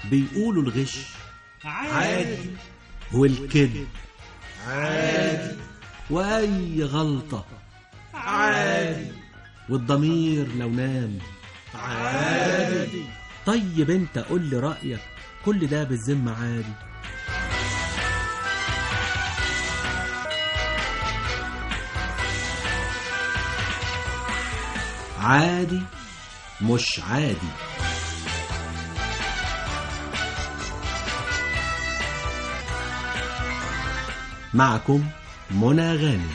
بيقولوا الغش عادي والكذب عادي وأي غلطة عادي والضمير لو نام عادي طيب انت قول لي رأيك كل ده بالذمة عادي عادي مش عادي معكم منى غانم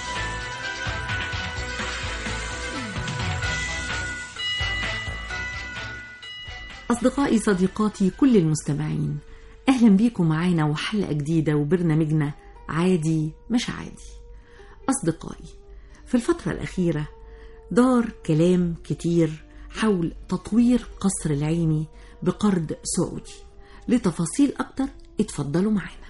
أصدقائي صديقاتي كل المستمعين أهلا بيكم معانا وحلقة جديدة وبرنامجنا عادي مش عادي أصدقائي في الفترة الأخيرة دار كلام كتير حول تطوير قصر العيني بقرض سعودي لتفاصيل أكتر اتفضلوا معانا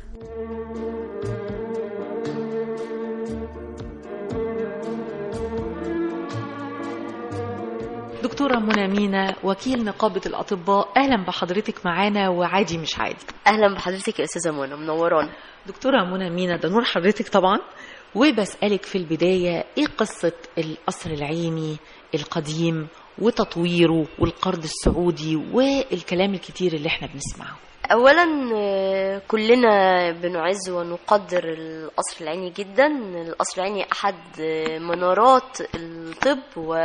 دكتورة منى مينا وكيل نقابة الأطباء أهلا بحضرتك معانا وعادي مش عادي اهلا بحضرتك يا استاذه منى منورانا دكتورة منى مينا ده نور حضرتك طبعا وبسألك في البداية إيه قصة القصر العيني القديم وتطويره والقرض السعودي والكلام الكتير اللي احنا بنسمعه اولا آه، كلنا بنعز ونقدر القصر العيني جدا القصر العيني احد آه، منارات الطب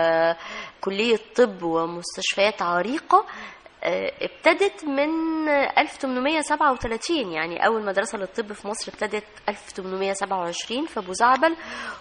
وكليه طب ومستشفيات عريقه آه، ابتدت من 1837 يعني أول مدرسة للطب في مصر ابتدت 1827 في أبو زعبل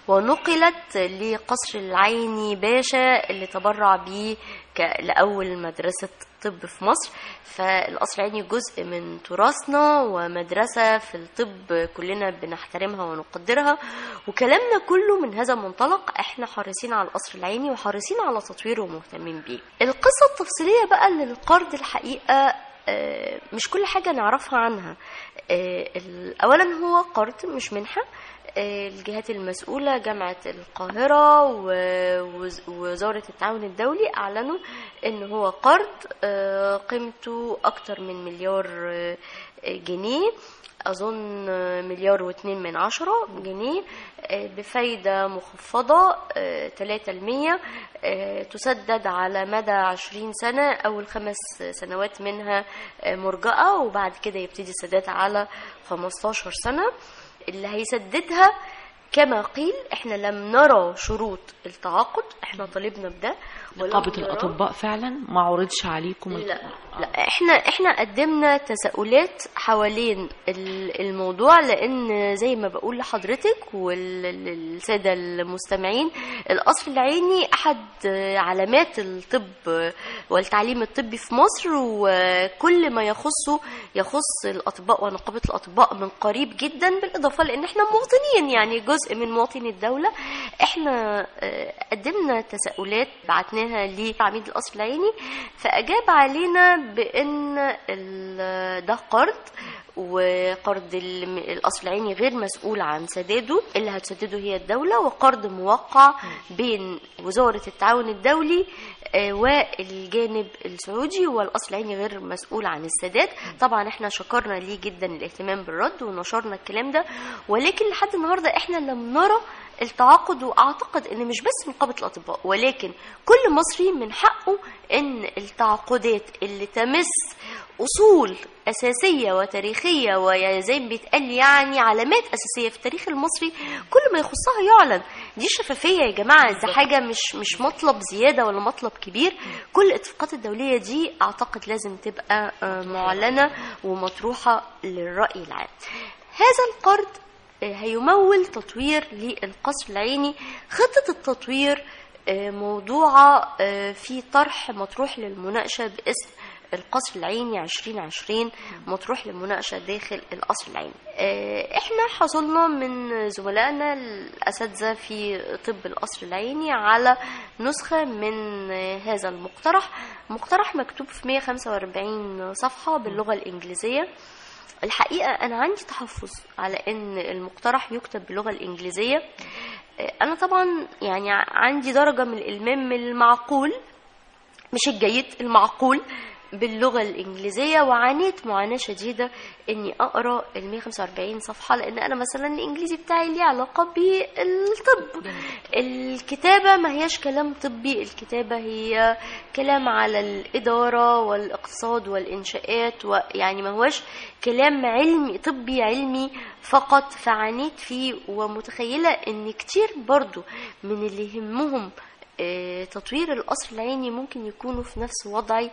ونقلت لقصر العيني باشا اللي تبرع بيه ك- لأول مدرسة طب في مصر فالقصر العيني جزء من تراثنا ومدرسة في الطب كلنا بنحترمها ونقدرها وكلامنا كله من هذا المنطلق احنا حريصين على القصر العيني وحريصين على تطويره ومهتمين بيه القصة التفصيلية بقى للقرض الحقيقة آه، مش كل حاجة نعرفها عنها آه، ال- أولا هو قرض مش منحة آه، الجهات المسؤولة جامعة القاهرة و- وز- ووزارة التعاون الدولي أعلنوا إن هو قرض آه، قيمته أكتر من مليار آه، جنيه أظن مليار واتنين من عشرة جنيه آه، بفايدة مخفضة تلاتة المية تسدد على مدى عشرين سنة أول خمس سنوات منها آه، مرجئة وبعد كده يبتدي السداد على خمستاشر سنة اللي هيسددها كما قيل احنا لم نرى شروط التعاقد احنا طالبنا بده ولم نقابة نرى- الأطباء فعلا ما عرضش عليكم ال- لا لا احنا احنا قدمنا تساؤلات حوالين ال- الموضوع لان زي ما بقول لحضرتك والساده المستمعين القصر العيني احد علامات الطب والتعليم الطبي في مصر وكل ما يخصه يخص الاطباء ونقابه الاطباء من قريب جدا بالاضافه لان احنا مواطنين يعني جزء من مواطني الدوله احنا آه، قدمنا تساؤلات بعتناها لعميد القصر العيني فاجاب علينا بان ال- ده قرض وقرض الم- القصر العيني غير مسؤول عن سداده اللي هتسدده هي الدولة وقرض موقع بين وزارة التعاون الدولي آه، والجانب السعودي والقصر العيني غير مسؤول عن السداد طبعا احنا شكرنا ليه جدا الاهتمام بالرد ونشرنا الكلام ده ولكن لحد النهارده احنا لم نرى التعاقد واعتقد ان مش بس نقابه الاطباء ولكن كل مصري من حقه ان التعاقدات اللي تمس اصول اساسيه وتاريخيه وزي ما بيتقال يعني علامات اساسيه في التاريخ المصري كل ما يخصها يعلن دي شفافيه يا جماعه ده حاجه مش مش مطلب زياده ولا مطلب كبير كل الاتفاقات الدوليه دي اعتقد لازم تبقى آه، معلنه ومطروحه للراي العام هذا القرض هيمول تطوير للقصر العيني خطة التطوير آه، موضوعة آه، في طرح مطروح للمناقشة باسم القصر العيني 2020 مطروح للمناقشة داخل القصر العيني آه، احنا حصلنا من زملائنا الأساتذة في طب القصر العيني على نسخة من آه، هذا المقترح مقترح مكتوب في 145 صفحة باللغة الإنجليزية الحقيقة أنا عندي تحفظ على إن المقترح يكتب باللغة الإنجليزية أنا طبعا يعني عندي درجة من الإلمام المعقول مش الجيد المعقول باللغة الإنجليزية وعانيت معاناة شديدة إني أقرأ ال 145 صفحة لأن أنا مثلا الإنجليزي بتاعي ليه علاقة بالطب الكتابة ما هياش كلام طبي الكتابة هي كلام على الإدارة والاقتصاد والإنشاءات ويعني ما هوش كلام علمي طبي علمي فقط فعانيت فيه ومتخيلة إن كتير برضو من اللي يهمهم آه، تطوير القصر العيني ممكن يكونوا في نفس وضعي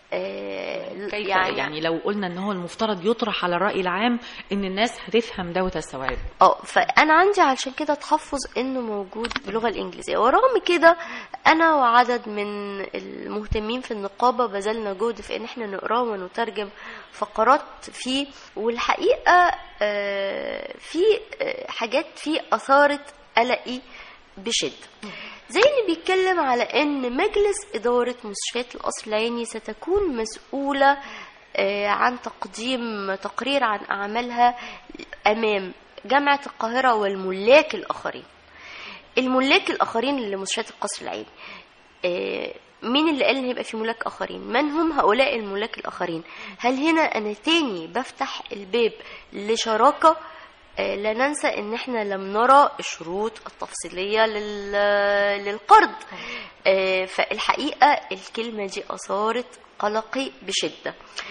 آه، كيف يعني, يعني لو قلنا ان هو المفترض يطرح على الرأي العام ان الناس هتفهم ده وتستوعبه اه فانا عندي علشان كده تحفظ انه موجود باللغه الانجليزيه ورغم كده انا وعدد من المهتمين في النقابه بذلنا جهد في ان احنا نقراه ونترجم فقرات فيه والحقيقه آه، في آه، حاجات فيه اثارت قلقي بشده زي اللي بيتكلم على ان مجلس اداره مستشفيات القصر العيني ستكون مسؤوله آه، عن تقديم تقرير عن اعمالها امام جامعه القاهره والملاك الاخرين الملاك الاخرين لمستشفيات القصر العيني آه، مين اللي قال ان هيبقى في ملاك اخرين من هم هؤلاء الملاك الاخرين هل هنا انا تاني بفتح الباب لشراكه آه، لا ننسى ان احنا لم نرى الشروط التفصيليه لل- للقرض آه، فالحقيقه الكلمه دي اثارت قلقي بشده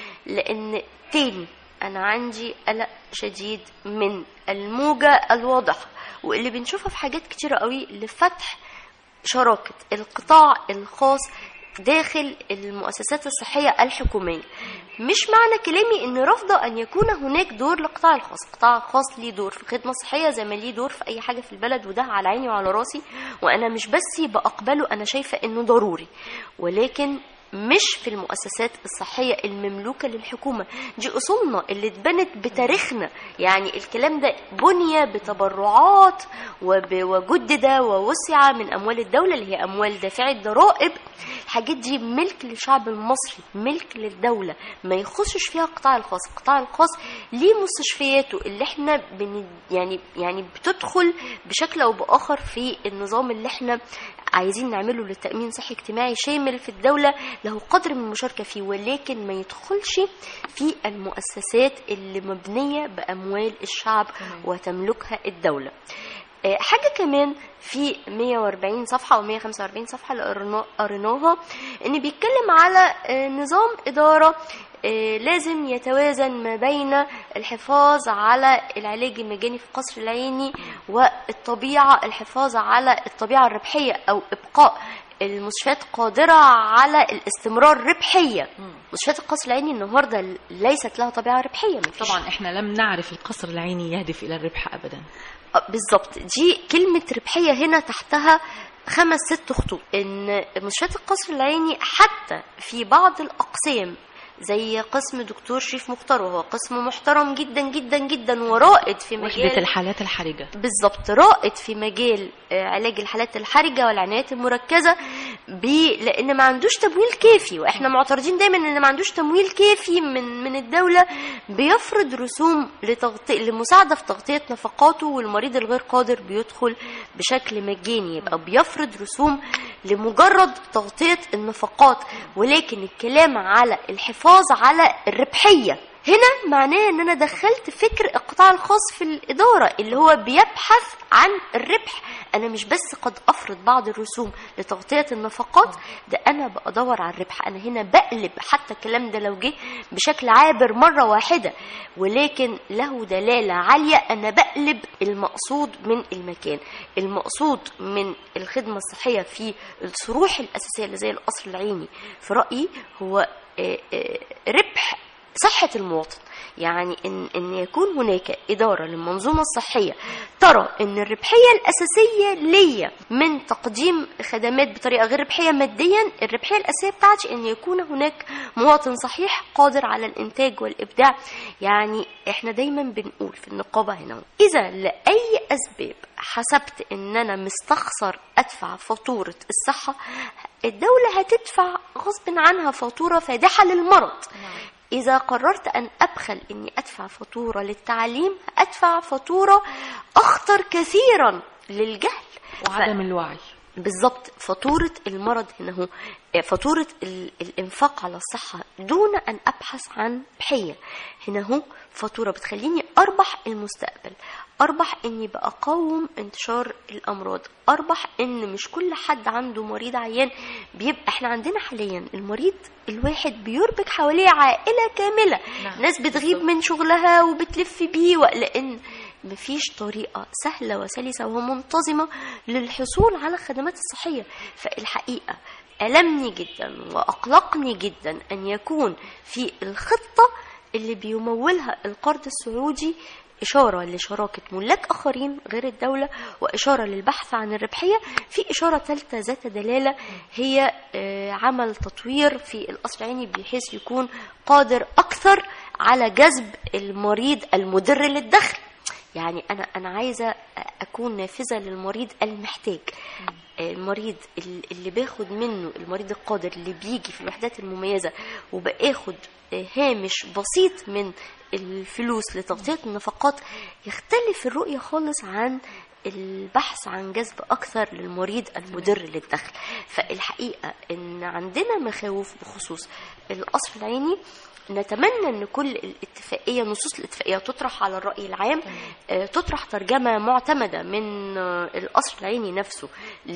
لان تاني انا عندي قلق شديد من الموجه الواضحه واللي بنشوفها في حاجات كتيره قوي لفتح شراكه القطاع الخاص داخل المؤسسات الصحية الحكومية مش معنى كلامي ان رافضة ان يكون هناك دور للقطاع الخاص القطاع الخاص ليه دور في الخدمة الصحية زي ما ليه دور في اي حاجة في البلد وده على عيني وعلى راسي وانا مش بس بقبله انا شايفة انه ضروري ولكن مش في المؤسسات الصحية المملوكة للحكومة دي أصولنا اللي اتبنت بتاريخنا يعني الكلام ده بني بتبرعات وب- وجدد ووسع من أموال الدولة اللي هي أموال دافعي الضرائب الحاجات دي ملك للشعب المصري ملك للدولة ما يخشش فيها القطاع الخاص القطاع الخاص ليه مستشفياته اللي احنا بن يعني يعني بتدخل بشكل أو بآخر في النظام اللي احنا عايزين نعمله للتأمين صحي اجتماعي شامل في الدولة له قدر من المشاركة فيه ولكن ما يدخلش في المؤسسات اللي مبنية بأموال الشعب وتملكها الدولة آه، حاجة كمان في 140 صفحة أو 145 صفحة اللي قرنا- قريناها إن بيتكلم على آه، نظام إدارة آه، لازم يتوازن ما بين الحفاظ على العلاج المجاني في القصر العيني والطبيعة الحفاظ على الطبيعة الربحية أو إبقاء المستشفيات قادرة على الاستمرار ربحية مستشفيات القصر العيني النهاردة ليست لها طبيعة ربحية مفيش طبعا احنا لم نعرف القصر العيني يهدف الى الربح ابدا آه، بالظبط دي كلمة ربحية هنا تحتها خمس ست خطوط ان مستشفيات القصر العيني حتى في بعض الاقسام زي قسم دكتور شريف مختار وهو قسم محترم جدا جدا جدا ورائد في وحدة مجال الحالات الحرجة بالظبط رائد في مجال آه، علاج الحالات الحرجه والعنايات المركزه ب... لان ما عندوش تمويل كافي واحنا معترضين دايما ان ما عندوش تمويل كافي من من الدوله بيفرض رسوم لتغطي... لمساعده في تغطيه نفقاته والمريض الغير قادر بيدخل بشكل مجاني يبقى بيفرض رسوم لمجرد تغطيه النفقات ولكن الكلام على الحفاظ على الربحيه هنا معناه ان انا دخلت فكر القطاع الخاص في الاداره اللي هو بيبحث عن الربح انا مش بس قد افرض بعض الرسوم لتغطيه النفقات ده انا بدور على الربح انا هنا بقلب حتى الكلام ده لو جه بشكل عابر مره واحده ولكن له دلاله عاليه انا بقلب المقصود من المكان المقصود من الخدمه الصحيه في الصروح الاساسيه اللي زي القصر العيني في رايي هو آه، آه، ربح صحة المواطن يعني إن, إن يكون هناك إدارة للمنظومة الصحية ترى إن الربحية الأساسية ليا من تقديم خدمات بطريقة غير ربحية ماديا الربحية الأساسية بتاعتي إن يكون هناك مواطن صحيح قادر على الإنتاج والإبداع يعني إحنا دايما بنقول في النقابة هنا إذا لأي أسباب حسبت إن أنا مستخسر أدفع فاتورة الصحة الدولة هتدفع غصب عنها فاتورة فادحة للمرض إذا قررت أن أبخل إني أدفع فاتورة للتعليم أدفع فاتورة أخطر كثيرا للجهل وعدم الوعي بالظبط فاتورة المرض هنا هو فاتورة ال- الإنفاق على الصحة دون أن أبحث عن بحية هنا هو فاتورة بتخليني أربح المستقبل أربح إني بقاوم انتشار الأمراض أربح إن مش كل حد عنده مريض عيان بيبقى إحنا عندنا حاليا المريض الواحد بيربك حواليه عائلة كاملة نعم. ناس بتغيب من شغلها وبتلف بيه و- لأن مفيش طريقة سهلة وسلسة ومنتظمة للحصول على الخدمات الصحية فالحقيقة ألمني جدا وأقلقني جدا أن يكون في الخطة اللي بيمولها القرض السعودي إشارة لشراكة ملاك آخرين غير الدولة وإشارة للبحث عن الربحية في إشارة ثالثة ذات دلالة هي آه، عمل تطوير في القصر العيني بحيث يكون قادر أكثر على جذب المريض المدر للدخل يعني انا انا عايزه اكون نافذه للمريض المحتاج المريض ال- اللي باخد منه المريض القادر اللي بيجي في الوحدات المميزه وباخد هامش بسيط من الفلوس لتغطيه النفقات يختلف الرؤيه خالص عن البحث عن جذب اكثر للمريض المدر للدخل فالحقيقه ان عندنا مخاوف بخصوص القصر العيني نتمنى ان كل الاتفاقيه نصوص الاتفاقيه تطرح على الراي العام آه، تطرح ترجمه معتمده من آه، القصر العيني نفسه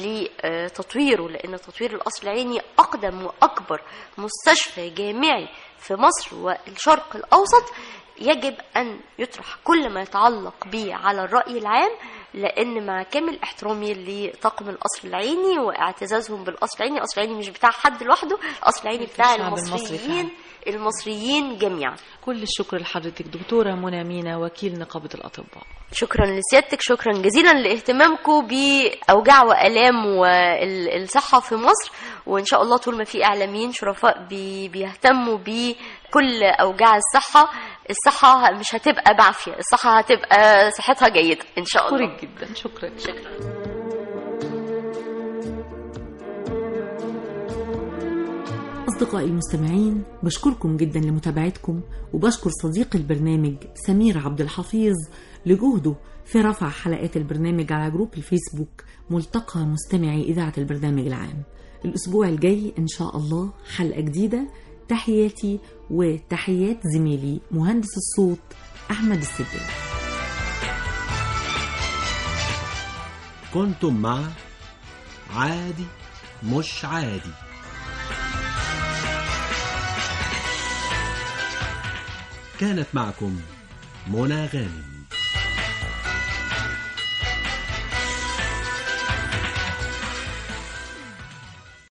لتطويره لان تطوير القصر العيني اقدم واكبر مستشفى جامعي في مصر والشرق الاوسط يجب ان يطرح كل ما يتعلق به على الراي العام لان مع كامل احترامي لطاقم القصر العيني واعتزازهم بالقصر العيني القصر العيني مش بتاع حد لوحده القصر العيني بتاع الشعب المصري المصريين المصريين جميعا كل الشكر لحضرتك دكتورة منى مينا وكيل نقابة الأطباء شكرا لسيادتك شكرا جزيلا لاهتمامكم بأوجاع وآلام والصحة في مصر وإن شاء الله طول ما في إعلاميين شرفاء بي بيهتموا بكل أوجاع الصحة الصحة مش هتبقى بعافية الصحة هتبقى صحتها جيدة إن شاء الله أشكرك جدا شكرا شكرا أصدقائي المستمعين بشكركم جدا لمتابعتكم وبشكر صديق البرنامج سمير عبد الحفيظ لجهده في رفع حلقات البرنامج على جروب الفيسبوك ملتقى مستمعي إذاعة البرنامج العام الأسبوع الجاي إن شاء الله حلقة جديدة تحياتي وتحيات زميلي مهندس الصوت أحمد السداد كنتم مع عادي مش عادي كانت معكم منى غانم